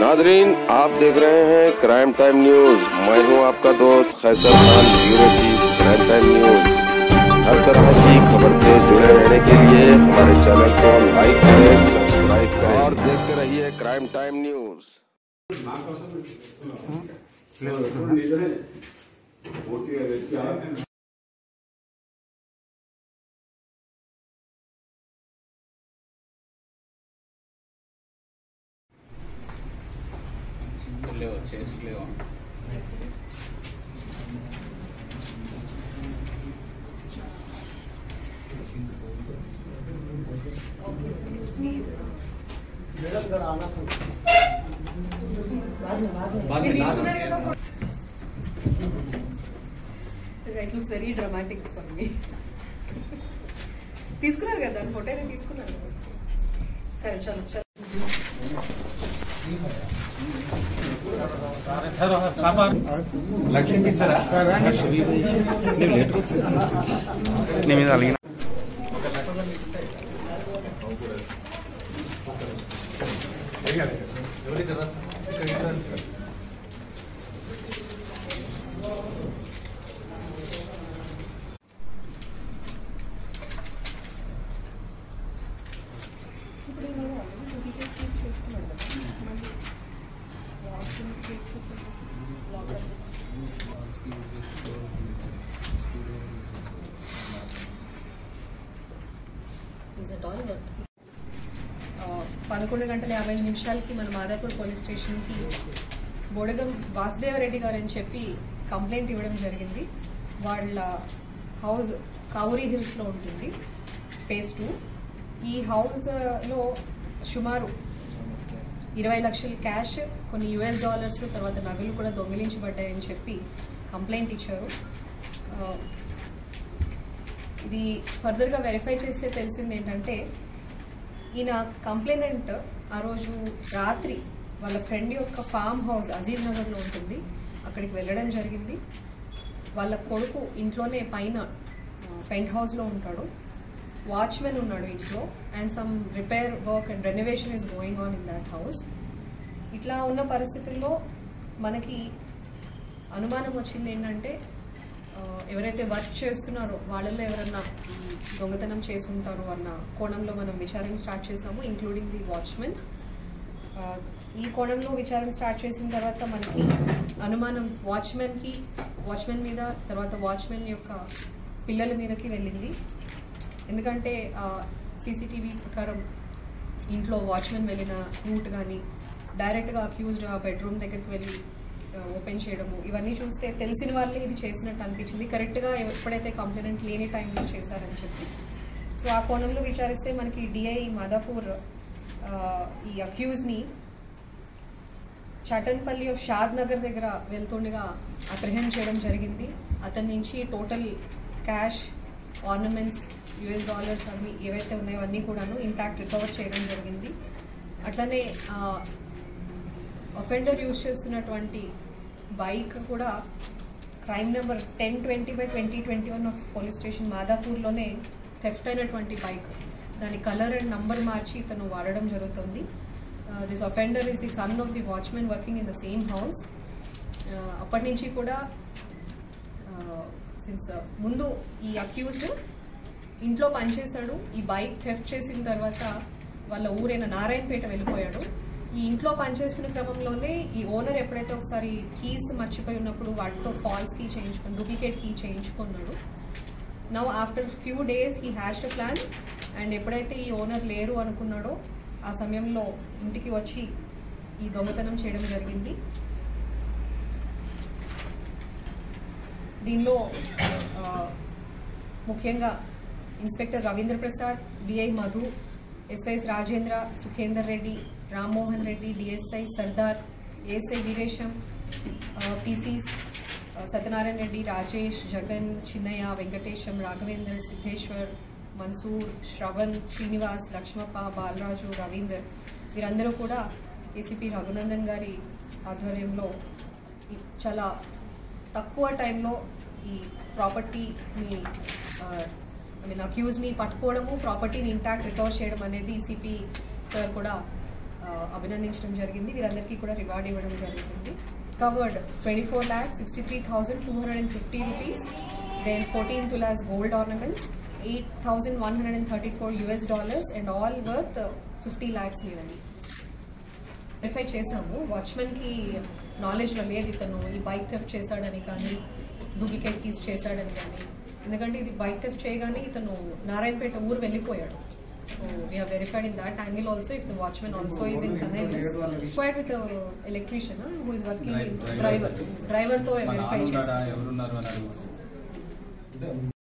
Nadreen आप देख रहे हैं क्राइम टाइम न्यूज मैं हूं आपका दोस्त Qaiser Khan bureau chief crime time news हर तरह की खबर से जुड़े रहने के लिए हमारे चैनल को लाइक करें सब्सक्राइब करें और देखते रहिए क्राइम टाइम न्यूज లేవు చైర్స్ లేవు మీరు తీసుకున్నారు కదా it looks very dramatic for me తీసుకున్నారు కదా దాని ఫోటో అయితే తీసుకున్నారు కదా. సరే చలో చలో నీ మీద అలిగిన ఆ, పదకొండు గంటల యాభై ఐదు నిమిషాలకి మన మాదాపూర్ పోలీస్ స్టేషన్కి బోడగం వాసుదేవరెడ్డి గారు అని చెప్పి కంప్లైంట్ ఇవ్వడం జరిగింది వాళ్ళ హౌస్ కావురీ హిల్స్లో ఉంటుంది ఫేజ్ టూ ఈ హౌస్లో సుమారు ఇరవై లక్షల క్యాష్ కొన్ని యుఎస్ డాలర్స్ తర్వాత నగలు కూడా దొంగిలించబడ్డాయని చెప్పి కంప్లైంట్ ఇచ్చారు ఆ, ఇది ఫర్దర్గా వెరిఫై చేస్తే తెలిసింది ఏంటంటే ఈయన కంప్లైనెంట్ ఆ రోజు రాత్రి వాళ్ళ ఫ్రెండ్ యొక్క ఫామ్ హౌస్ అజీజ్ నగర్లో ఉంటుంది అక్కడికి వెళ్ళడం జరిగింది వాళ్ళ కొడుకు ఇంట్లోనే పైన పెంట్ హౌస్లో ఉంటాడు వాచ్మెన్ ఉన్నాడు ఇంట్లో and some repair work and renovation is going on in that house ఇట్లా ఉన్న పరిస్థితుల్లో మనకి అనుమానం వచ్చింది ఏంటంటే ఆ, ఎవరైతే వర్క్ చేస్తున్నారో వాళ్ళల్లో ఎవరన్నా ఈ దొంగతనం చేసి ఉంటారో అన్న కోణంలో మనం విచారణ స్టార్ట్ చేసాము ఇంక్లూడింగ్ ది వాచ్మెన్ ఈ కోణంలో విచారణ స్టార్ట్ చేసిన తర్వాత మనకి అనుమానం వాచ్మెన్కి వాచ్మెన్ మీద తర్వాత వాచ్మెన్ యొక్క పిల్లల మీదకి వెళ్ళింది ఎందుకంటే సీసీటీవీ ప్రకారం ఇంట్లో వాచ్మెన్ వెళ్ళిన రూట్ కానీ డైరెక్ట్గా అక్యూజ్డ్ ఆ బెడ్రూమ్ దగ్గరికి వెళ్ళి ఓపెన్ చేయడము ఇవన్నీ చూస్తే తెలిసిన వాళ్ళే ఇది చేసినట్టు అనిపించింది కరెక్ట్గా ఎప్పుడైతే కంప్లైంట్ లేని టైంలో చేశారని చెప్పి సో ఆ కోణంలో విచారిస్తే మనకి డిఐ మాదాపూర్ ఆ, ఈ అక్యూజ్ని చటన్పల్లి ఆఫ్ షాద్ నగర్ దగ్గర వెళ్తుండగా అప్రహెండ్ చేయడం జరిగింది అతని నుంచి total cash ornaments US dollars అన్ని ఏవైతే ఉన్నాయో అన్నీ కూడాను ఇంటాక్ట్ రికవర్ చేయడం జరిగింది అట్లనే అఫెండర్ యూజ్ చేస్తున్నటువంటి బైక్ కూడా crime number ten twenty by twenty twenty one of police station మాదాపూర్లోనే థెఫ్ట్ అయినటువంటి బైక్ దాని కలర్ అండ్ నంబర్ మార్చి ఇతను వాడడం జరుగుతుంది this offender is the son of the watchman working in the same house అప్పటి నుంచి కూడా సిన్స్ ముందు ఈ అక్యూజ్డ్ ఇంట్లో పనిచేశాడు ఈ బైక్ థెఫ్ట్ చేసిన తర్వాత వాళ్ళ ఊరైన నారాయణపేట వెళ్ళిపోయాడు ఈ ఇంట్లో పనిచేస్తున్న క్రమంలోనే ఈ ఓనర్ ఎప్పుడైతే ఒకసారి కీస్ మర్చిపోయి ఉన్నప్పుడు వాటితో ఫాల్స్ కీ చేయించుకొని డూప్లికేట్ కీ చేయించుకున్నాడు now after few days he has the plan and ఎప్పుడైతే ఈ ఓనర్ లేరు అనుకున్నాడో ఆ సమయంలో ఇంటికి వచ్చి ఈ దొంగతనం చేయడం జరిగింది దీనిలో ఆ, ముఖ్యంగా inspector Ravindra Prasad DI Madhu SIs Rajendra Sukhender Reddy Rammohan Reddy DSI Sardar ASI Veeresham PCs Satyanarayana Reddy Rajesh Jagan Chinnaiah Venkatesham Raghavender Siddheshwar Mansoor Shravan Srinivas Lakshmappa Balaraju Ravinder వీరందరూ కూడా ఏసీపీ రఘునందన్ గారి ఆధ్వర్యంలో ఈ చాలా తక్కువ టైంలో ఈ ప్రాపర్టీని ఐ మీన్ అక్యూజ్ని పట్టుకోవడము ప్రాపర్టీని ఇంటాక్ట్ రికవర్ చేయడం అనేది సిపి సార్ కూడా అభినందించడం జరిగింది వీరందరికీ కూడా రివార్డ్ ఇవ్వడం జరుగుతుంది covered twenty four lakh sixty three thousand two hundred and fifty rupees then fourteen tolas gold ornaments eight thousand one hundred and thirty four US dollars and all worth fifty lakhs ఇవన్నీ verify చేసాము వాచ్మెన్కి నాలెడ్జ్లో లేదు ఇతను ఈ బైక్ థెఫ్ట్ చేశాడని కానీ duplicate keys చేశాడని కానీ ఎందుకంటే ఇది బైక్ థెఫ్ట్ చేయగానే ఇతను నారాయణపేట ఊరు వెళ్ళిపోయాడు so we have verified in that angle also if the watchman also is in connect quite with electrician who is working driver డ్రైవర్తో మా వెరిఫై నాన్న చేసాం ఉన్నాడా ఎవరున్నారు అని అడుగు